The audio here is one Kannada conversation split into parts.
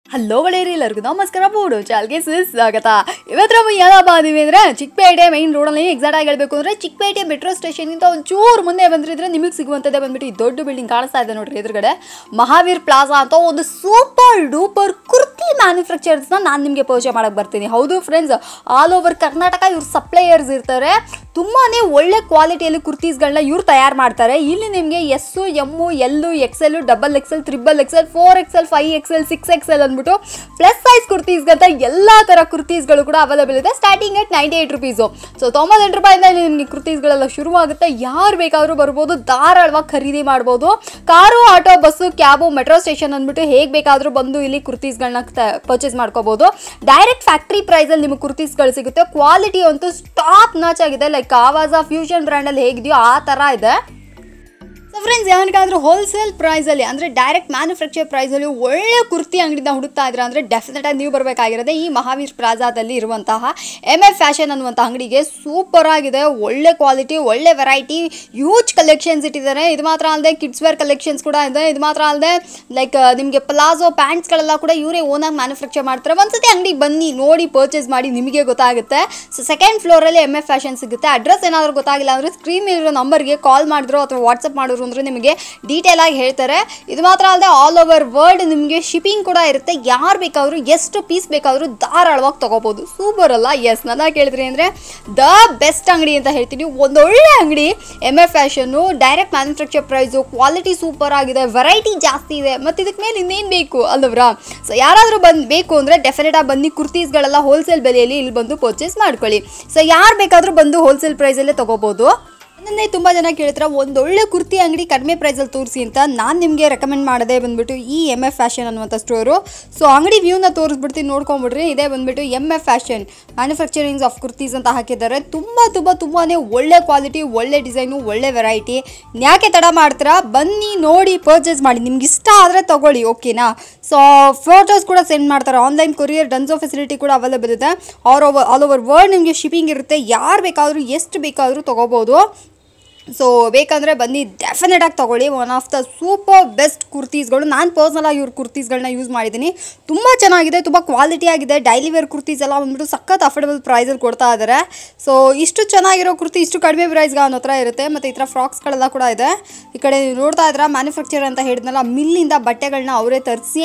ಹಲೋ ಒಳ್ಳೆಯರಿ ಎಲ್ಲರಿಗೂ ನಮಸ್ಕಾರ ಬೋಡು ಚಾಲ್ಗೆ ಸ್ವಾಗತ ಇವತ್ತು ನಾವು ಯಾವ ಬಂದಿವಿ ಅಂದರೆ ಚಿಕ್ಕಪೇಟೆ ಮೈನ್ ರೋಡಲ್ಲಿ ಎಕ್ಸಾಕ್ಟ್ ಆಗಿ ಹೇಳಬೇಕು ಅಂದರೆ ಚಿಕ್ಕಪೇಟೆ ಮೆಟ್ರೋ ಸ್ಟೇಷನಿಂದ ಒಂಚೂರು ಮುಂದೆ ಬಂದಿದ್ರೆ ನಿಮಗೆ ಸಿಗುವಂಥದ್ದೇ ಬಂದ್ಬಿಟ್ಟು ಈ ದೊಡ್ಡ ಬಿಲ್ಡಿಂಗ್ ಕಾಣಿಸ್ತಾ ಇದೆ ನೋಡ್ರಿ ಎದುರುಗಡೆ ಮಹಾವೀರ್ ಪ್ಲಾಜಾ ಅಂತ ಒಂದು ಸೂಪರ್ ಡೂಪರ್ ಕುರ್ತಿ ಮ್ಯಾನುಫ್ಯಾಕ್ಚರ್ಸ್ನ ನಾನು ನಿಮಗೆ ಪರಿಚಯ ಮಾಡಕ್ಕೆ ಬರ್ತೀನಿ ಹೌದು ಫ್ರೆಂಡ್ಸ್ ಆಲ್ ಓವರ್ ಕರ್ನಾಟಕ ಇವ್ರು ಸಪ್ಲೈಯರ್ಸ್ ಇರ್ತಾರೆ ತುಂಬಾ ಒಳ್ಳೆ ಕ್ವಾಲಿಟಿಯಲ್ಲಿ ಕುರ್ತೀಸ್ಗಳನ್ನ ಇವ್ರು ತಯಾರು ಮಾಡ್ತಾರೆ ಇಲ್ಲಿ ನಿಮಗೆ S M L XL double XL triple XL four XL five XL six XL ಅಂದ್ಬಿಟ್ಟು ಪ್ಲಸ್ ಸೈಜ್ ಕುರ್ತೀಸ್ಗಂತ ಎಲ್ಲ ಥರ ಕುರ್ತೀಸ್ಗಳು ಕೂಡ ಅವೈಲೇಬಲ್ ಇದೆ starting at ninety eight rupees so ತೊಂಬತ್ತೆಂಟು ರೂಪಾಯಿಂದ ಇಲ್ಲಿ ನಿಮಗೆ ಕುರ್ತೀಸ್ಗಳೆಲ್ಲ ಶುರುವಾಗುತ್ತೆ ಯಾರು ಬೇಕಾದರೂ ಬರ್ಬೋದು ಧಾರಾಳವಾಗಿ ಖರೀದಿ ಮಾಡ್ಬೋದು car auto bus cab metro station ಅಂದ್ಬಿಟ್ಟು ಹೇಗೆ ಬೇಕಾದರೂ ಬಂದು ಇಲ್ಲಿ ಕುರ್ತೀಸ್ಗಳನ್ನ ಪರ್ಚೇಸ್ ಮಾಡ್ಕೋಬೋದು ಡೈರೆಕ್ಟ್ ಫ್ಯಾಕ್ಟ್ರಿ ಪ್ರೈಸಲ್ಲಿ ನಿಮಗೆ ಕುರ್ತೀಸ್ಗಳು ಸಿಗುತ್ತೆ ಕ್ವಾಲಿಟಿ ಅಂತೂ ಟಾಪ್ ನಾಚ್ ಆಗಿದೆ ಲೈಕ್ ಆವಾಜ ಫ್ಯೂಷನ್ ಬ್ರ್ಯಾಂಡಲ್ಲಿ ಹೇಗಿದೆಯೋ ಆ ಥರ ಇದೆ ಸೊ ಫ್ರೆಂಡ್ಸ್ ಯಾವನಿಗಾದ್ರೂ ಹೋಲ್ಸೇಲ್ ಪ್ರೈಸಲ್ಲಿ ಅಂದರೆ ಡೈರೆಕ್ಟ್ ಮ್ಯಾನುಫ್ಯಾಕ್ಚರ್ ಪ್ರೈಸಲ್ಲಿ ಒಳ್ಳೆ ಕುರ್ತಿ ಅಂಗಡಿನ ಹುಡುಕ್ತಾ ಇದ್ರೆ ಅಂದರೆ ಡೆಫಿನೆಟಾಗಿ ನೀವು ಬರಬೇಕಾಗಿರೋದೇ ಈ ಮಹಾವೀರ್ ಪ್ಲಾಜಾದಲ್ಲಿ ಇರುವಂತಹ ಎಮ್ ಎಫ್ ಫ್ಯಾಷನ್ ಅನ್ನುವಂಥ ಅಂಗಡಿಗೆ ಸೂಪರ್ ಆಗಿದೆ ಒಳ್ಳೆ ಕ್ವಾಲಿಟಿ ಒಳ್ಳೆ ವೆರೈಟಿ ಯೂಜ್ ಕಲೆಕ್ಷನ್ಸ್ ಇಟ್ಟಿದ್ದಾರೆ ಇದು ಮಾತ್ರ ಅಲ್ಲದೆ ಕಿಡ್ಸ್ ವೇರ್ ಕಲೆಕ್ಷನ್ಸ್ ಕೂಡ ಇದೆ ಇದು ಮಾತ್ರ ಅಲ್ಲದೆ ಲೈಕ್ ನಿಮಗೆ ಪ್ಲಾಜೋ ಪ್ಯಾಂಟ್ಸ್ಗಳೆಲ್ಲ ಕೂಡ ಇವರೇ ಓನಾಗಿ ಮ್ಯಾನುಫ್ಯಾಕ್ಚರ್ ಮಾಡ್ತಾರೆ ಒಂದ್ಸತಿ ಅಂಗಡಿಗೆ ಬನ್ನಿ ನೋಡಿ ಪರ್ಚೇಸ್ ಮಾಡಿ ನಿಮಗೆ ಗೊತ್ತಾಗುತ್ತೆ ಸೊ ಸೆಕೆಂಡ್ ಫ್ಲೋರಲ್ಲಿ ಎಮ್ ಎಫ್ ಫ್ಯಾಷನ್ ಸಿಗುತ್ತೆ ಅಡ್ರೆಸ್ ಏನಾದರೂ ಗೊತ್ತಾಗಿಲ್ಲ ಅಂದರೆ ಸ್ಕ್ರೀನ್ ಇರೋ ನಂಬರ್ಗೆ ಕಾಲ್ ಮಾಡಿದ್ರು ಅಥವಾ ವಾಟ್ಸಪ್ ಮಾಡಿದ್ರು ಅಂದರೆ ನಿಮಗೆ ಡೀಟೇಲ್ ಆಗಿ ಹೇಳ್ತಾರೆ ಇದು ಮಾತ್ರ ಅಲ್ಲದೆ ಆಲ್ ಓವರ್ ವರ್ಲ್ಡ್ ನಿಮಗೆ ಶಿಪ್ಪಿಂಗ್ ಕೂಡ ಇರುತ್ತೆ ಯಾರು ಬೇಕಾದರೂ ಎಷ್ಟು ಪೀಸ್ ಬೇಕಾದರೂ ಧಾರಾಳವಾಗಿ ತೊಗೋಬೋದು ಸೂಪರ್ ಅಲ್ಲ ಎಸ್ ನನ್ನ ಕೇಳಿದ್ರಿ ಅಂದರೆ ದ ಬೆಸ್ಟ್ ಅಂಗಡಿ ಅಂತ ಹೇಳ್ತೀನಿ ಒಂದೊಳ್ಳೆ ಅಂಗಡಿ M F fashion direct manufacture price quality super ಆಗಿದೆ ವೆರೈಟಿ ಜಾಸ್ತಿ ಇದೆ ಮತ್ತು ಇದಕ್ಕೆ ಮೇಲೆ ಇನ್ನೇನು ಬೇಕು ಅಲ್ಲವ್ರಾ ಸೊ ಯಾರಾದರೂ ಬಂದು ಬೇಕು ಅಂದರೆ ಡೆಫಿನೆಟಾಗಿ ಬನ್ನಿ ಕುರ್ತೀಸ್ಗಳೆಲ್ಲ ಹೋಲ್ಸೇಲ್ ಬೆಲೆಯಲ್ಲಿ ಇಲ್ಲಿ ಬಂದು ಪರ್ಚೇಸ್ ಮಾಡ್ಕೊಳ್ಳಿ ಸೊ ಯಾರು ಬೇಕಾದರೂ ಬಂದು ಹೋಲ್ಸೇಲ್ ಪ್ರೈಸಲ್ಲೇ ತೊಗೋಬೋದು ನನ್ನೇ ತುಂಬ ಜನ ಕೇಳ್ತಾರೆ ಒಂದೊಳ್ಳೆ ಕುರ್ತಿ ಅಂಗಡಿ ಕಡಿಮೆ ಪ್ರೈಸಲ್ಲಿ ತೋರಿಸಿ ಅಂತ ನಾನು ನಿಮಗೆ ರೆಕಮೆಂಡ್ ಮಾಡೋದೇ ಬಂದ್ಬಿಟ್ಟು ಈ ಎಮ್ ಎಫ್ ಫ್ಯಾಷನ್ ಅನ್ನುವಂಥ ಸ್ಟೋರು ಸೊ ಅಂಗಡಿ ವ್ಯೂನ ತೋರಿಸ್ಬಿಡ್ತೀನಿ ನೋಡ್ಕೊಂಬಿಡ್ರಿ ಇದೇ ಬಂದ್ಬಿಟ್ಟು M F fashion manufacturings of kurtis ಅಂತ ಹಾಕಿದ್ದಾರೆ ತುಂಬ ತುಂಬ ತುಂಬಾ ಒಳ್ಳೆ ಕ್ವಾಲಿಟಿ ಒಳ್ಳೆ ಡಿಸೈನು ಒಳ್ಳೆ ವೆರೈಟಿ ಯಾಕೆ ತಡ ಮಾಡ್ತೀರಾ ಬನ್ನಿ ನೋಡಿ ಪರ್ಚೇಸ್ ಮಾಡಿ ನಿಮ್ಗೆ ಇಷ್ಟ ಆದರೆ ತಗೊಳ್ಳಿ ಓಕೆನಾ ಸೊ ಫೋಟೋಸ್ ಕೂಡ ಸೆಂಡ್ ಮಾಡ್ತಾರೆ ಆನ್ಲೈನ್ ಕೊರಿಯರ್ ಡನ್ಸೋ ಫೆಸಿಲಿಟಿ ಕೂಡ ಅವೈಲೇಬಲ್ ಇದೆ all over all over world ನಿಮಗೆ ಶಿಪ್ಪಿಂಗ್ ಇರುತ್ತೆ ಯಾರು ಬೇಕಾದರೂ ಎಷ್ಟು ಬೇಕಾದರೂ ತೊಗೋಬೋದು ಸೊ ಬೇಕಂದರೆ ಬನ್ನಿ ಡೆಫಿನೆಟಾಗಿ ತೊಗೊಳ್ಳಿ one of the super best ಕುರ್ತೀಸ್ಗಳು ನಾನು ಪರ್ಸ್ನಲಾಗಿ ಇವ್ರ ಕುರ್ತೀಸ್ಗಳನ್ನ ಯೂಸ್ ಮಾಡಿದ್ದೀನಿ ತುಂಬ ಚೆನ್ನಾಗಿದೆ ತುಂಬ ಕ್ವಾಲಿಟಿ ಆಗಿದೆ ಡೈಲಿ ವೇರ್ ಕುರ್ತೀಸ್ ಎಲ್ಲ ಬಂದ್ಬಿಟ್ಟು ಸಖತ್ ಅಫೋರ್ಡಬಲ್ ಪ್ರೈಸಲ್ಲಿ ಕೊಡ್ತಾ ಇದ್ದಾರೆ ಸೊ ಇಷ್ಟು ಚೆನ್ನಾಗಿರೋ ಕುರ್ತಿ ಇಷ್ಟು ಕಡಿಮೆ ಪ್ರೈಸ್ಗೆ ಅವನ ಹತ್ರ ಇರುತ್ತೆ ಮತ್ತು ಈ ಥರ ಫ್ರಾಕ್ಸ್ಗಳೆಲ್ಲ ಕೂಡ ಇದೆ ಈ ಕಡೆ ನೀವು ನೋಡ್ತಾ ಇದ್ರೆ ಮ್ಯಾನುಫ್ಯಾಕ್ಚರ್ ಅಂತ ಹೇಳಿದ್ನಲ್ಲ ಮಿಲ್ಲಿಂದ ಬಟ್ಟೆಗಳನ್ನ ಅವರೇ ತರಿಸಿ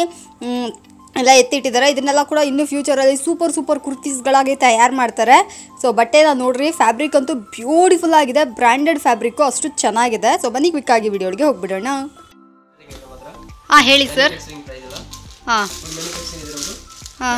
ಎಲ್ಲ ಎತ್ತಿಟ್ಟಿದ್ದಾರೆ ಇದನ್ನೆಲ್ಲ ಕೂಡ ಇನ್ನು ಫ್ಯೂಚರಲ್ಲಿ ಸೂಪರ್ ಸೂಪರ್ ಕುರ್ತೀಸ್ಗಳಾಗಿ ತಯಾರು ಮಾಡ್ತಾರೆ ಸೊ ಬಟ್ಟೆನ ನೋಡ್ರಿ ಫ್ಯಾಬ್ರಿಕ್ ಅಂತೂ ಬ್ಯೂಟಿಫುಲ್ ಆಗಿದೆ ಬ್ರ್ಯಾಂಡೆಡ್ ಫ್ಯಾಬ್ರಿಕ್ಕು ಅಷ್ಟು ಚೆನ್ನಾಗಿದೆ ಸೊ ಬನ್ನಿ ಕ್ವಿಕ್ ಆಗಿ ವಿಡಿಯೋಗೆ ಹೋಗ್ಬಿಡೋಣ ಹಾಂ ಹೇಳಿ ಸರ್ ಹಾಂ ಹಾಂ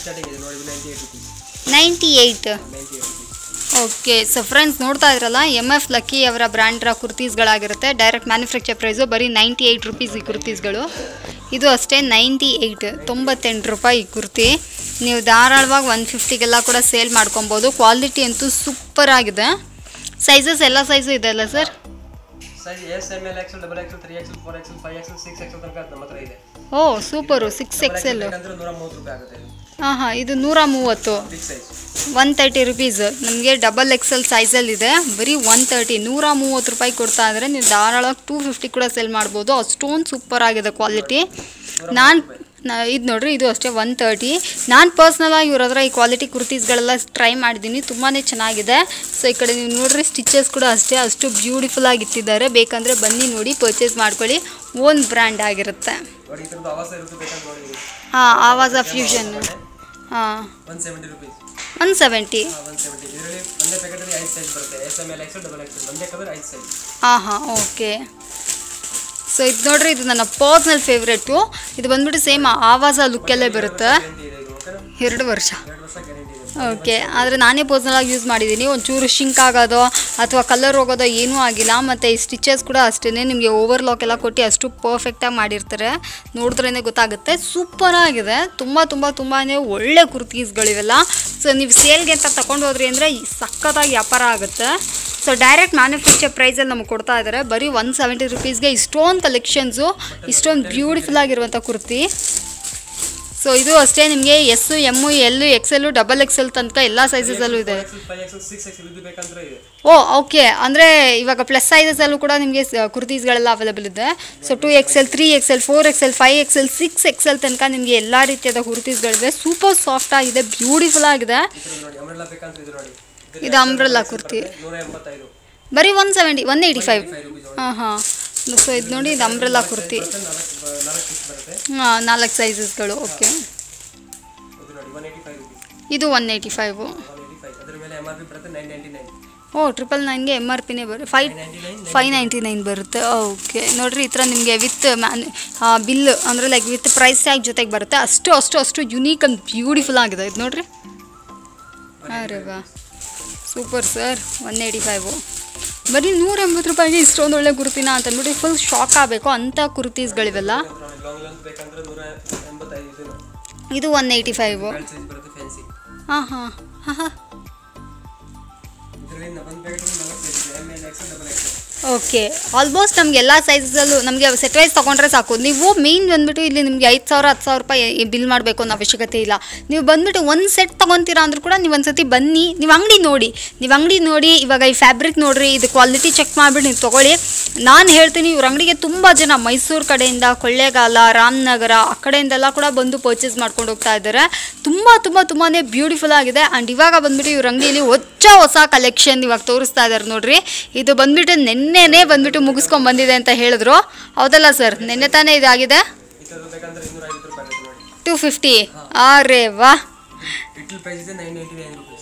ninety eight okay so friends ನೋಡ್ತಾ ಇದ್ರಲ್ಲ ಎಮ್ ಎಫ್ ಲಕ್ಕಿ ಅವರ ಬ್ರ್ಯಾಂಡ್ರ ಕುರ್ತೀಸ್ಗಳಾಗಿರುತ್ತೆ ಡೈರೆಕ್ಟ್ ಮ್ಯಾನುಫ್ಯಾಕ್ಚರ್ ಪ್ರೈಸು ಬರೀ ನೈಂಟಿ ಏಯ್ಟ್ ರುಪೀಸ್ ಈ ಕುರ್ತೀಸ್ಗಳು ಇದು ಅಷ್ಟೇ ನೈಂಟಿ ಏಯ್ಟ್ ತೊಂಬತ್ತೆಂಟು ರೂಪಾಯಿ ಈ ಕುರ್ತಿ ನೀವು ಧಾರಾಳವಾಗಿ ಒನ್ ಫಿಫ್ಟಿಗೆಲ್ಲ ಕೂಡ ಸೇಲ್ ಮಾಡ್ಕೊಬೋದು ಕ್ವಾಲಿಟಿ ಅಂತೂ ಸೂಪರ್ ಆಗಿದೆ ಸೈಜಸ್ ಎಲ್ಲ ಸೈಜು ಇದೆ ಅಲ್ಲ sir size S M L XL double XL three XL four XL five XL six XL ತನಕ ನಮ್ಮ ಹತ್ರ ಇದೆ ಓ ಸೂಪರು ಸಿಕ್ಸ್ ಎಕ್ಸೆಲ್ಲು ಯಾಕಂದ್ರೆ ನೂರ ಮೂವತ್ತು ರೂಪಾಯಿ ಆಗುತ್ತೆ ಇದು ಹಾಂ ಹಾಂ ಇದು ನೂರ ಮೂವತ್ತು big size one thirty rupees ನಮಗೆ ಡಬಲ್ ಎಕ್ಸೆಲ್ ಸೈಜಲ್ಲಿದೆ ಬರೀ ಒನ್ ತರ್ಟಿ ನೂರ ಮೂವತ್ತು ರೂಪಾಯಿ ಕೊಡ್ತಾ ಇದ್ರೆ ನೀವು ಧಾರಾಳವಾಗಿ ಟೂ ಫಿಫ್ಟಿ ಕೂಡ ಸೆಲ್ ಮಾಡ್ಬೋದು ಅಷ್ಟೊಂದು ಸೂಪರ್ ಆಗಿದೆ ಕ್ವಾಲಿಟಿ ನಾನು ಇದು ನೋಡ್ರಿ ಇದು ಅಷ್ಟೇ ಒನ್ ತರ್ಟಿ ನಾನು ಪರ್ಸ್ನಲಾಗಿ ಇವ್ರ ಹತ್ರ ಈ ಕ್ವಾಲಿಟಿ ಕುರ್ತೀಸ್ಗಳೆಲ್ಲ ಟ್ರೈ ಮಾಡಿದ್ದೀನಿ ತುಂಬಾ ಚೆನ್ನಾಗಿದೆ ಸೊ ಈ ಕಡೆ ನೀವು ನೋಡ್ರಿ ಸ್ಟಿಚಸ್ ಕೂಡ ಅಷ್ಟೇ ಅಷ್ಟು ಬ್ಯೂಟಿಫುಲ್ ಆಗಿ ಇಟ್ಟಿದ್ದಾರೆ ಬೇಕಂದರೆ ಬನ್ನಿ ನೋಡಿ ಪರ್ಚೇಸ್ ಮಾಡ್ಕೊಳ್ಳಿ ಓನ್ ಬ್ರ್ಯಾಂಡ್ ಆಗಿರುತ್ತೆ ನೋಡಿ ಈ ಥರದ್ದು ಆವಾಸ ಇರುತ್ತೆ ಬೇಕಂದ್ರೆ ನೋಡಿ ಇದು ಹಾಂ ಆವಾಜ ಫ್ಯೂಷನ್ ಹಾಂ one seventy rupees one seventy one seventy ಇದರಲ್ಲಿ ಒಂದೇ ಪ್ಯಾಕೆಟಲ್ಲಿ ಐದು ಸೈಜ್ ಬರುತ್ತೆ S M L XL double XL ಒಂದೇ ಕಲರ್ ಐದು ಸೈಜ್ ಹಾಂ ಹಾಂ ಓಕೆ ಸೊ ಇದು ನೋಡ್ರಿ ಇದು ನನ್ನ ಪರ್ಸ್ನಲ್ ಫೇವ್ರೇಟು ಇದು ಬಂದ್ಬಿಟ್ಟು ಸೇಮ್ ಆವಾಜ ಲುಕ್ಕಲ್ಲೇ ಬರುತ್ತೆ ಗ್ಯಾರಂಟಿ ಇದೆ ಇದು ಓಕೆನಾ ಎರಡು ವರ್ಷ ಎರಡು ವರ್ಷ ಗ್ಯಾರಂಟಿ ಇದೆ ಓಕೆ ಆದರೆ ನಾನೇ ಪರ್ಸ್ನಲಾಗಿ ಯೂಸ್ ಮಾಡಿದ್ದೀನಿ ಒಂಚೂರು ಶಿಂಕ್ ಆಗೋದು ಅಥವಾ ಕಲರ್ ಹೋಗೋದೋ ಏನೂ ಆಗಿಲ್ಲ ಮತ್ತು ಈ ಸ್ಟಿಚಸ್ ಕೂಡ ಅಷ್ಟೇ ನಿಮಗೆ ಓವರ್ಲಾಕ್ ಎಲ್ಲ ಕೊಟ್ಟು ಅಷ್ಟು ಪರ್ಫೆಕ್ಟಾಗಿ ಮಾಡಿರ್ತಾರೆ ನೋಡಿದ್ರೇ ಗೊತ್ತಾಗುತ್ತೆ ಸೂಪರ್ ಆಗಿದೆ ತುಂಬ ತುಂಬ ತುಂಬಾ ಒಳ್ಳೆ ಕುರ್ತೀಸ್ಗಳಿವೆಲ್ಲ ಸೊ ನೀವು ಸೇಲ್ಗೆ ಅಂತ ತಗೊಂಡು ಹೋದ್ರಿ ಅಂದರೆ ಸಖತ್ತಾಗಿ ವ್ಯಾಪಾರ ಆಗುತ್ತೆ ಸೊ ಡೈರೆಕ್ಟ್ ಮ್ಯಾನುಫ್ಯಾಕ್ಚರ್ ಪ್ರೈಸಲ್ಲಿ ನಮಗೆ ಕೊಡ್ತಾ ಇದ್ದಾರೆ ಬರೀ ಒನ್ ಸೆವೆಂಟಿ ರುಪೀಸ್ಗೆ ಇಷ್ಟೊಂದು ಕಲೆಕ್ಷನ್ಸು ಇಷ್ಟೊಂದು ಬ್ಯೂಟಿಫುಲ್ ಆಗಿರುವಂಥ ಕುರ್ತಿ ಸೊ ಇದು ಅಷ್ಟೇ ನಿಮಗೆ S M L XL double XL ತನಕ ಎಲ್ಲ ಸೈಜಸಲ್ಲೂ ಇದೆ XL five XL six XL ಇದು ಬೇಕಂದ್ರೆ ಇದೆ ಓ ಓಕೆ ಅಂದರೆ ಇವಾಗ ಪ್ಲಸ್ ಸೈಜಸಲ್ಲೂ ಕೂಡ ನಿಮಗೆ ಕುರ್ತೀಸ್ಗಳೆಲ್ಲ ಅವೈಲೇಬಲ್ ಇದೆ so two XL three XL four XL five XL six XL ತನಕ ನಿಮಗೆ ಎಲ್ಲ ರೀತಿಯಾದ ಕುರ್ತೀಸ್ಗಳಿವೆ ಸೂಪರ್ ಸಾಫ್ಟ್ ಆಗಿದೆ ಬ್ಯೂಟಿಫುಲ್ ಆಗಿದೆ ಇದ್ರದ್ದು ನೋಡಿ ಅಮ್ರೆಲ್ಲ ಬೇಕಂದ್ರೆ ಇದು ನೋಡಿ ಇದು umbrella ಕುರ್ತಿ. ನೂರ ಎಂಬತ್ತೈದು ಬರೀ one seventy one eighty five five rupees ಹಾಂ ಹಾಂ ಸೊ ಇದು ನೋಡಿ ಇದು ಅಂಬ್ರೆಲಾ ಕುರ್ತಿ ನಾಲ್ಕು ಬ- ನಾಲ್ಕು ಪೀಸ್ ಬರುತ್ತೆ ಹಾಂ ನಾಲ್ಕು ಸೈಜಸ್ಗಳು ಓಕೆ ಇದು ನೋಡಿ ಒನ್ ಏಯ್ಟಿ ಫೈವ್ ರುಪೀಸ್ ಇದು one eighty five one eighty five ಅದ್ರ ಮೇಲೆ ಎಮ್ ಆರ್ ಪಿ ಬರುತ್ತೆ nine ninety nine O triple ನೈನ್ಗೆ ಎಮ್ ಆರ್ ಪಿನೇ ಬರುತ್ತೆ five ninety nine five ninety nine ಬರುತ್ತೆ ಓಕೆ ನೋಡ್ರಿ ಈ ಥರ ನಿಮಗೆ ವಿತ್ ಮ್ಯಾನ್ ಬಿಲ್ ಅಂದರೆ ಲೈಕ್ ವಿತ್ ಪ್ರೈಸ್ ಟ್ಯಾಗ್ ಜೊತೆಗೆ ಬರುತ್ತೆ ಅಷ್ಟು ಅಷ್ಟು ಅಷ್ಟು ಯುನೀಕ್ ಅಂಡ್ ಬ್ಯೂಟಿಫುಲ್ ಆಗಿದೆ ಇದು ನೋಡ್ರಿ ಅರೆ ವಾ super sir one eighty five ಬರೀ ನೂರ ಎಂಬತ್ತು ರೂಪಾಯಿಗೆ ಇಷ್ಟೊಂದು ಒಳ್ಳೆ ಕುರ್ತಿನ ಅಂತ ಅಂದ್ಬಿಟ್ಟು ಫುಲ್ ಶಾಕ್ ಆಗಬೇಕು ಅಂಥ ಕುರ್ತೀಸ್ಗಳಿವೆಲ್ಲ ಲಾಂಗ್ ಲಾಂಗ್ ಬೇಕಂದ್ರೆ ನೂರ ಎಂಬತ್ತೈದು ಇದು ಇದು one eighty five belt size ಬರುತ್ತೆ ಫ್ಯಾನ್ಸಿ ಹಾಂ ಹಾಂ ಹಾಂ ಹಾಂ ಇದರಲ್ಲಿ ಒಂದು ಪ್ಯಾಕೆಟ್ ನಾಲ್ಕು ಸೈಜ್ ಇದೆ M L XL double XL okay almost ನಮ್ಗೆ ಎಲ್ಲ ಸೈಜಲ್ಲೂ ನಮಗೆ ಸೆಟ್ ವೈಸ್ ತೊಗೊಂಡ್ರೆ ಸಾಕು ನೀವು ಮೇನ್ ಬಂದ್ಬಿಟ್ಟು ಇಲ್ಲಿ ನಿಮಗೆ ಐದು ಸಾವಿರ ಹತ್ತು ಸಾವಿರ ರೂಪಾಯಿ ಬಿಲ್ ಮಾಡಬೇಕು ಅನ್ನೋ ಅವಶ್ಯಕತೆ ಇಲ್ಲ ನೀವು ಬಂದ್ಬಿಟ್ಟು ಒಂದು ಸೆಟ್ ತೊಗೊತೀರಾ ಅಂದ್ರೂ ಕೂಡ ನೀವು ಒಂದ್ಸತಿ ಬನ್ನಿ ನೀವು ಅಂಗಡಿ ನೋಡಿ ನೀವು ಅಂಗಡಿ ನೋಡಿ ಇವಾಗ ಈ ಫ್ಯಾಬ್ರಿಕ್ ನೋಡ್ರಿ ಇದು ಕ್ವಾಲಿಟಿ ಚೆಕ್ ಮಾಡಿಬಿಟ್ಟು ನೀವು ತೊಗೊಳ್ಳಿ ನಾನು ಹೇಳ್ತೀನಿ ಇವ್ರ ಅಂಗಡಿಗೆ ತುಂಬ ಜನ ಮೈಸೂರು ಕಡೆಯಿಂದ ಕೊಳ್ಳೇಗಾಲ ರಾಮನಗರ ಆ ಕಡೆಯಿಂದೆಲ್ಲ ಕೂಡ ಬಂದು ಪರ್ಚೇಸ್ ಮಾಡ್ಕೊಂಡು ಹೋಗ್ತಾ ಇದ್ದಾರೆ ತುಂಬ ತುಂಬ ತುಂಬಾ ಬ್ಯೂಟಿಫುಲ್ ಆಗಿದೆ ಆ್ಯಂಡ್ ಇವಾಗ ಬಂದ್ಬಿಟ್ಟು ಇವ್ರ ಅಂಗಡಿಯಲ್ಲಿ ಹೊಚ್ಚ ಹೊಸ ಕಲೆಕ್ಷನ್ ಇವಾಗ ತೋರಿಸ್ತಾ ಇದ್ದಾರೆ ನೋಡ್ರಿ ಇದು ಬಂದ್ಬಿಟ್ಟು ನೆನ್ನೆನೇ ಬಂದ್ಬಿಟ್ಟು ಮುಗಿಸ್ಕೊಂಡ್ ಬಂದಿದೆ ಅಂತ ಹೇಳಿದ್ರು ಹೌದಲ್ಲ ಸರ್ ನೆನ್ನೆ ತಾನೇ ಇದಾಗಿದೆ ಈ ಥರದ್ದು ಬೇಕಂದ್ರೆ ಇನ್ನೂರ ಐವತ್ತು ರೂಪಾಯಿ ಆಗುತ್ತೆ ನೋಡಿ ಟು ಫಿಫ್ಟಿ ಅರೆ ವಾ ಲಿಟಲ್ ಪ್ರೈಸ್ ಇದೆ ನೈನ್ ನೈಂಟಿ ನೈನ್ ರುಪೀಸ್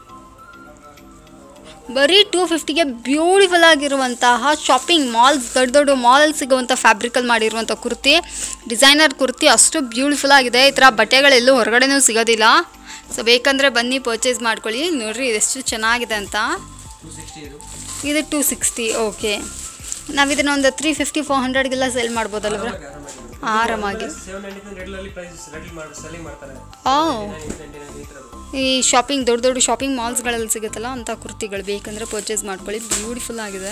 ಬರೀ ಟೂ ಫಿಫ್ಟಿಗೆ ಬ್ಯೂಟಿಫುಲ್ ಆಗಿರುವಂತಹ ಶಾಪಿಂಗ್ ಮಾಲ್ಸ್ ದೊಡ್ಡ ದೊಡ್ಡ ಮಾಲ್ ಸಿಗುವಂಥ ಫ್ಯಾಬ್ರಿಕಲ್ಲಿ ಮಾಡಿರುವಂಥ ಕುರ್ತಿ ಡಿಸೈನರ್ ಕುರ್ತಿ ಅಷ್ಟು ಬ್ಯೂಟಿಫುಲ್ ಆಗಿದೆ ಈ ಥರ ಬಟ್ಟೆಗಳೆಲ್ಲೂ ಹೊರಗಡೆನೂ ಸಿಗೋದಿಲ್ಲ ಸೊ ಬೇಕಂದರೆ ಬನ್ನಿ ಪರ್ಚೇಸ್ ಮಾಡ್ಕೊಳ್ಳಿ ನೋಡ್ರಿ ಇದೆಷ್ಟು ಚೆನ್ನಾಗಿದೆ ಅಂತ ಟೂ ಸಿಕ್ಸ್ಟಿ ಇದು ಇದು ಟೂ ಸಿಕ್ಸ್ಟಿ ಓಕೆ ನಾವು ಇದನ್ನ ಒಂದು ತ್ರೀ ಫಿಫ್ಟಿ ಫೋರ್ ಹಂಡ್ರೆಡ್ಗೆಲ್ಲ ಸೇಲ್ ಮಾಡ್ಬೋದಲ್ವ ಆರಾಮಾಗಿ ಸೆವೆನ್ ನೈಂಟಿ ನೈನ್ ರೆಡ್ಲಲ್ಲಿ ಪ್ರೈಸ್ ರೆಡ್ಲಿ ಮಾಡಿ ಸೆಲ್ಲಿಂಗ್ ಮಾಡ್ತಾರೆ ಓ ನೈನ್ ನೈಂಟಿ ನೈನ್ ಈ ಥರದ್ದು ಈ ಶಾಪಿಂಗ್ ದೊಡ್ಡ ದೊಡ್ಡ ಶಾಪಿಂಗ್ ಮಾಲ್ಸ್ಗಳಲ್ಲಿ ಸಿಗುತ್ತಲ್ಲ ಅಂಥ ಕುರ್ತಿಗಳು ಬೇಕಂದರೆ ಪರ್ಚೇಸ್ ಮಾಡ್ಕೊಳ್ಳಿ ಬ್ಯೂಟಿಫುಲ್ ಆಗಿದೆ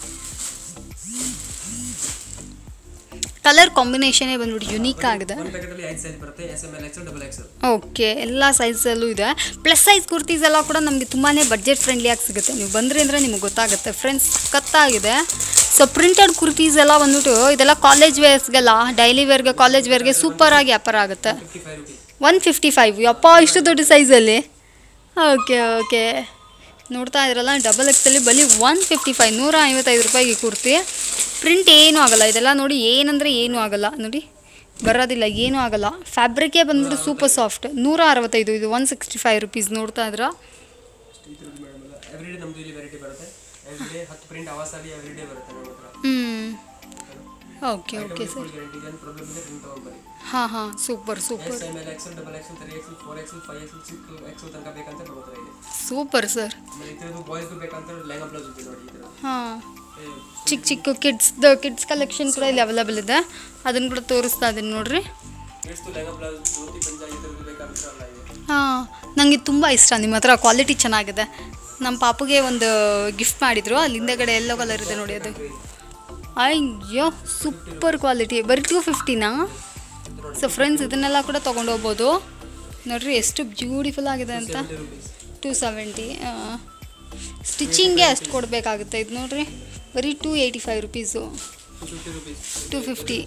ಕಲರ್ ಕಾಂಬಿನೇಷನೇ ಬಂದ್ಬಿಟ್ಟು ಯುನೀಕ್ ಆಗಿದೆ ಒಂದು ಪ್ಯಾಕೆಟಲ್ಲಿ ಐದು ಸೈಜ್ ಬರುತ್ತೆ S M L XL double XL okay ಎಲ್ಲ ಸೈಜಲ್ಲೂ ಇದೆ ಪ್ಲಸ್ ಸೈಜ್ ಕುರ್ತೀಸ್ ಎಲ್ಲ ಕೂಡ ನಮಗೆ ತುಂಬಾ ಬಡ್ಜೆಟ್ ಫ್ರೆಂಡ್ಲಿಯಾಗಿ ಸಿಗುತ್ತೆ ನೀವು ಬಂದ್ರಿ ಅಂದರೆ ನಿಮಗೆ ಗೊತ್ತಾಗುತ್ತೆ ಫ್ರೆಂಡ್ಸ್ ಕತ್ತಾಗಿದೆ ಸೊ ಪ್ರಿಂಟೆಡ್ ಕುರ್ತೀಸ್ ಎಲ್ಲ ಬಂದ್ಬಿಟ್ಟು ಇದೆಲ್ಲ ಕಾಲೇಜ್ ವೇರ್ಸ್ಗೆಲ್ಲ ಡೈಲಿ ವೇರ್ಗೆ ಕಾಲೇಜ್ ವೇರ್ಗೆ ಸೂಪರಾಗಿ ವ್ಯಾಪಾರ ಆಗುತ್ತೆ fifty five rupees one fifty five ಯಪ್ಪ ಇಷ್ಟು ದೊಡ್ಡ ಸೈಜಲ್ಲಿ ಓಕೆ ಓಕೆ ನೋಡ್ತಾ ಇದ್ರಲ್ಲ ಡಬಲ್ ಎಕ್ಸಲ್ಲಿ ಬರೀ ಒನ್ ಫಿಫ್ಟಿ ಫೈವ್ ನೂರ ಐವತ್ತೈದು ರೂಪಾಯಿಗೆ ಕುರ್ತಿ ಪ್ರಿಂಟ್ ಏನೂ ಆಗಲ್ಲ ಇದೆಲ್ಲ ನೋಡಿ ಏನಂದರೆ ಏನೂ ಆಗಲ್ಲ ನೋಡಿ ಬರೋದಿಲ್ಲ ಏನೂ ಆಗಲ್ಲ ಫ್ಯಾಬ್ರಿಕೇ ಬಂದ್ಬಿಟ್ಟು ಸೂಪರ್ ಸಾಫ್ಟ್ ನೂರ ಅರವತ್ತೈದು ಇದು ಒನ್ ಸಿಕ್ಸ್ಟಿ ಫೈವ್ ರುಪೀಸ್ ನೋಡ್ತಾ ಇದ್ರ ಎವ್ರಿ ಡೇ ನಮ್ಮದು ಇಲ್ಲಿ ವೆರೈಟಿ ಬರುತ್ತೆ ಎವ್ರಿ ಡೇ ಹತ್ತು ಪ್ರಿಂಟ್ ಅವಾಸಲ್ಲಿ ಎವ್ರಿ ಡೇ ಬರುತ್ತೆ ನಮ್ಮ ಹತ್ರ ಹ್ಞೂ okay okay sir full guarantee ಏನು ಪ್ರಾಬ್ಲಮ್ ಇದೆ ಪ್ರಿಂಟ್ ತೊಗೊಂಬರಿ ಹಾಂ ಹಾಂ super super S M L XL double XL three XL four XL five XL six XL ತನಕ ಬೇಕಂತ ನೋಡ್ತಾರೆ ಇಲ್ಲಿ ಸೂಪರ್ ಸರ್ ಆಮೇಲೆ ಈ ಥರದ್ದು ಬಾಯ್ಸ್ದು ಬೇಕಂತ ಲೆಹಂಗಾ ಬ್ಲೌಸ್ ಇದೆ ನೋಡಿ ಈ ಥರ ಹಾಂ ಚಿಕ್ಕ ಚಿಕ್ಕ ಕಿಡ್ಸ್ದು ಕಿಡ್ಸ್ ಕಲೆಕ್ಷನ್ ಕೂಡ ಇಲ್ಲಿ ಅವೈಲೇಬಲ್ ಇದೆ ಅದನ್ನು ಕೂಡ ತೋರಿಸ್ತಾ ಇದ್ದೀನಿ ನೋಡ್ರಿ ಎಷ್ಟು ಲೆಹಂಗಾ ಬ್ಲೌಸ್ ಧೋತಿ ಪಂಜಾಬಿ ಈ ಥರದ್ದು ಬೇಕಂತ ಅಲ್ಲ ಇದೆ ಹಾಂ ನನಗೆ ತುಂಬ ಇಷ್ಟ ನಿಮ್ಮ ಹತ್ರ ಕ್ವಾಲಿಟಿ ಚೆನ್ನಾಗಿದೆ ನಮ್ಮ ಪಾಪುಗೆ ಒಂದು ಗಿಫ್ಟ್ ಮಾಡಿದರು ಅಲ್ಲಿ ಹಿಂದೆಗಡೆ ಎಲ್ಲೋ ಕಲರ್ ಇದೆ ನೋಡಿ ಅದು ಅಯ್ಯೋ ಸೂಪರ್ ಕ್ವಾಲಿಟಿ ಬರೀ ಟೂ ಫಿಫ್ಟಿನಾ ಸೊ ಫ್ರೆಂಡ್ಸ್ ಇದನ್ನೆಲ್ಲ ಕೂಡ ತೊಗೊಂಡು ಹೋಗ್ಬೋದು ನೋಡ್ರಿ ಎಷ್ಟು ಬ್ಯೂಟಿಫುಲ್ ಆಗಿದೆ ಅಂತ ರುಪೀಸ್ ಟೂ ಸೆವೆಂಟಿ ಸ್ಟಿಚಿಂಗ್ಗೆ ಅಷ್ಟು ಕೊಡಬೇಕಾಗುತ್ತೆ ಇದು ನೋಡ್ರಿ ಬರೀ two eighty five rupees two fifty rupees two fifty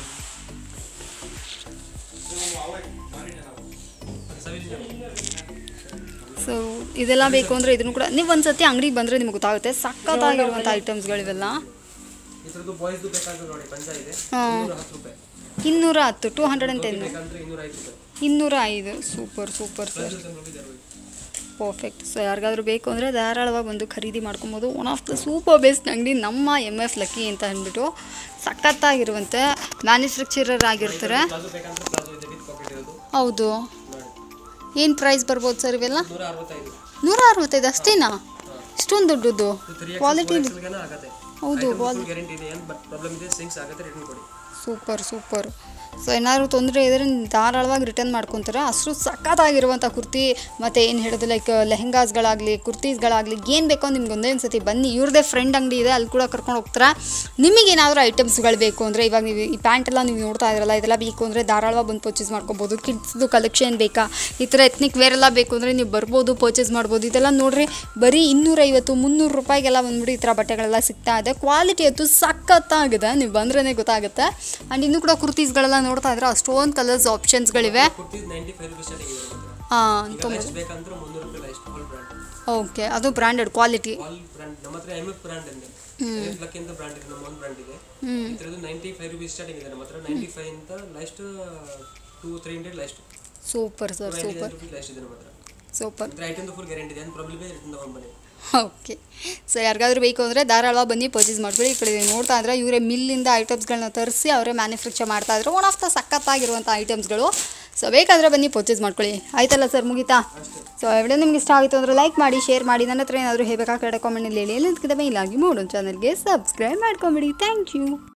so ಇದೆಲ್ಲ ಬೇಕು ಅಂದರೆ ಇದನ್ನು ಕೂಡ ನೀವು ಒಂದು ಸತಿ ಅಂಗಡಿಗೆ ಬಂದರೆ ನಿಮ್ಗೆ ಗೊತ್ತಾಗುತ್ತೆ ಸಖತ್ತಾಗಿರುವಂಥ ಐಟಮ್ಸ್ಗಳಿವೆಲ್ಲ ಈ ಥರದ್ದು ಬಾಯ್ಸ್ದು ಬೇಕಾದ್ರೆ ನೋಡಿ ಪಂಜಾ ಇದೆ ಹಾಂ ಇನ್ನೂರ ಹತ್ತು ರೂಪಾಯಿ ಇನ್ನೂರ ಹತ್ತು ಟೂ ಹಂಡ್ರೆಡ್ ಆ್ಯಂಡ್ ಟೆನ್ ಬೇಕಂದ್ರೆ ಇನ್ನೂರ ಐದು ರೂಪಾಯಿ ಇನ್ನೂರ ಐದು super super sir ten rupees ಅರವತ್ತು ಪರ್ಫೆಕ್ಟ್ ಸೊ ಯಾರಿಗಾದ್ರೂ ಬೇಕು ಅಂದರೆ ಧಾರಾಳವಾಗಿ ಬಂದು ಖರೀದಿ ಮಾಡ್ಕೊಬೋದು one of the super best ಅಂಗಡಿ ನಮ್ಮ ಎಮ್ ಎಫ್ ಲಕ್ಕಿ ಅಂತ ಅಂದ್ಬಿಟ್ಟು ಸಖತ್ತಾಗಿರುವಂತೆ ಮ್ಯಾನುಫ್ಯಾಕ್ಚರರ್ ಆಗಿರ್ತಾರೆ ಪ್ಲಾಜೋ ಬೇಕಂದ್ರೆ ಪ್ಲಾಜೋ ಇದೆ ವಿತ್ ಪಾಕೆಟ್ ಇರೋದು ಹೌದು ನೋಡಿ ಏನು ಪ್ರೈಸ್ ಬರ್ಬೋದು ಸರ್ ಇವೆಲ್ಲ ನೂರ ಅರವತ್ತೈದು ನೂರ ಅರವತ್ತೈದು ಅಷ್ಟೇನಾ ಇಷ್ಟೊಂದು ದೊಡ್ಡದು ತ್ರೀ ಕ್ವಾಲಿಟಿ ಎಕ್ಸೆಲ್ಗೆನ ಆಗುತ್ತೆ ಹೌದು ಗ್ಯಾರಂಟಿ ಇದೆ ಏನು ಬಟ್ ಪ್ರಾಬ್ಲಮ್ ಇದೆ ಸಿಂಕ್ಸ್ ಆಗುತ್ತೆ ರಿಟರ್ನ್ ಕೊಡಿ ಸೂಪರ್ ಸೂಪರ್ ಸೊ ಏನಾದರೂ ತೊಂದರೆ ಇದ್ದರೆ ಧಾರಾಳವಾಗಿ ರಿಟರ್ನ್ ಮಾಡ್ಕೊತಾರೆ ಅಷ್ಟು ಸಖತ್ತಾಗಿರುವಂಥ ಕುರ್ತಿ ಮತ್ತು ಏನು ಹೇಳೋದು ಲೈಕ್ ಲೆಹಂಗಾಸ್ಗಳಾಗಲಿ ಕುರ್ತೀಸ್ಗಳಾಗಲಿ ಏನು ಬೇಕೋ ನಿಮ್ಗೆ ಒಂದೇ ಒಂದು ಸತಿ ಬನ್ನಿ ಇವ್ರದ್ದೇ ಫ್ರೆಂಡ್ ಅಂಗಡಿ ಇದೆ ಅಲ್ಲಿ ಕೂಡ ಕರ್ಕೊಂಡು ಹೋಗ್ತಾರೆ ನಿಮಗೇನಾದರೂ ಐಟಮ್ಸ್ಗಳು ಬೇಕು ಅಂದರೆ ಇವಾಗ ನೀವು ಈ ಪ್ಯಾಂಟ್ ಎಲ್ಲ ನೀವು ನೋಡ್ತಾ ಇದ್ರಲ್ಲ ಇದೆಲ್ಲ ಬೇಕು ಅಂದರೆ ಧಾರಾಳವಾಗಿ ಬಂದು ಪರ್ಚೇಸ್ ಮಾಡ್ಕೊಬೋದು ಕಿಡ್ಸ್ದು ಕಲೆಕ್ಷನ್ ಬೇಕಾ ಈ ಥರ ಎತ್ನಿಕ್ ವೇರ್ ಎಲ್ಲ ಬೇಕು ಅಂದರೆ ನೀವು ಬರ್ಬೋದು ಪರ್ಚೇಸ್ ಮಾಡ್ಬೋದು ಇದೆಲ್ಲ ನೋಡ್ರಿ ಬರೀ ಇನ್ನೂರೈವತ್ತು ಮುನ್ನೂರು ರೂಪಾಯಿಗೆಲ್ಲ ಬಂದ್ಬಿಟ್ಟು ಈ ಥರ ಬಟ್ಟೆಗಳೆಲ್ಲ ಸಿಗ್ತಾ ಇದೆ ಕ್ವಾಲಿಟಿ ಅಂತೂ ಸಖತ್ತಾಗಿದೆ ನೀವು ಬಂದ್ರೇ ಗೊತ್ತಾಗುತ್ತೆ ಆ್ಯಂಡ್ ಇನ್ನೂ ಕೂಡ ಕುರ್ತೀಸ್ಗಳೆಲ್ಲ ನೋಡ್ತಾ ಇದ್ರೆ ಅಷ್ಟೊಂದು ಕಲರ್ಸ್ ಆಪ್ಷನ್ಸ್ಗಳಿವೆ kurtis ninety five rupees starting ಇದೆ ನಮ್ಮ ಹತ್ರ ಹಾಂ ಈಗ ಲೈಸ್ಟ್ ಬೇಕಂದ್ರೆ ಮುನ್ನೂರು ರೂಪಾಯಿ ಲೈಸ್ಟ್ ಆಲ್ ಬ್ರ್ಯಾಂಡ್ ಓಕೆ ಅದು ಬ್ರ್ಯಾಂಡೆಡ್ ಕ್ವಾಲಿಟಿ ಆಲ್ ಬ್ರ್ಯಾಂಡ್ ನಮ್ಮ ಹತ್ರ ಎಮ್ ಎಫ್ ಬ್ರ್ಯಾಂಡ್ ಇದೆ ಎಫ್ ಲಕ್ಕಿ ಅಂತ ಬ್ರ್ಯಾಂಡ್ ಇದೆ ನಮ್ಮ ಒಂದು ಬ್ರ್ಯಾಂಡ್ ಇದೆ ಇದ್ರದ್ದು ನೈಂಟಿ ಫೈವ್ ರುಪೀಸ್ ಸ್ಟಾರ್ಟಿಂಗ್ ಇದೆ ನಮ್ಮ ಹತ್ರ ನೈಂಟಿ ಫೈವ್ ಅಂತ least two three hundred least super sir ninety super rupees least ಇದೆ ನಮ್ಮ ಹತ್ರ ಸೂಪರ್ ಇದ್ರ ಐಟಮ್ದು ಫುಲ್ ಗ್ಯಾರಂಟಿ ಇದೆ ಏನು ಪ್ರಾಬ್ಲಮ್ ಇದೆ ರಿಟರ್ನ್ ತಗೊಂಡು ಬನ್ನಿ ಓಕೆ ಸೊ ಯಾರಿಗಾದ್ರೂ ಬೇಕು ಅಂದರೆ ಧಾರಾಳವಾಗಿ ಬನ್ನಿ ಪರ್ಚೇಸ್ ಮಾಡ್ಕೊಳ್ಳಿ ಈ ಕಡೆ ನೋಡ್ತಾ ಇದ್ರೆ ಇವರೇ ಮಿಲ್ಲಿಂದ ಐಟಮ್ಸ್ಗಳನ್ನ ತರಿಸಿ ಅವರೇ ಮ್ಯಾನುಫ್ಯಾಕ್ಚರ್ ಮಾಡ್ತಾ ಇದ್ರು ಒನ್ ಆಫ್ ದ ಸಖತ್ತಾಗಿರುವಂಥ ಐಟಮ್ಸ್ಗಳು ಸೊ ಬೇಕಾದರೆ ಬನ್ನಿ ಪರ್ಚೇಸ್ ಮಾಡ್ಕೊಳ್ಳಿ ಆಯ್ತಲ್ಲ ಸರ್ ಮುಗಿತಾ ಸೊ ಎವಿಡೆ ನಿಮ್ಗೆ ಇಷ್ಟ ಆಯಿತು ಅಂದರೆ ಲೈಕ್ ಮಾಡಿ ಶೇರ್ ಮಾಡಿ ನನ್ನ ಹತ್ರ ಏನಾದರೂ ಹೇಳಬೇಕಾ ಕಡೆ ಕಾಮೆಂಟಲ್ಲಿ ಹೇಳಿ ಎಲ್ಲಿ ಇಲ್ಲ ಆಗಿ ಮೂಡೋ ಚಾನಲ್ಗೆ ಸಬ್ಸ್ಕ್ರೈಬ್ ಮಾಡ್ಕೊಂಬಿಡಿ ಥ್ಯಾಂಕ್ ಯು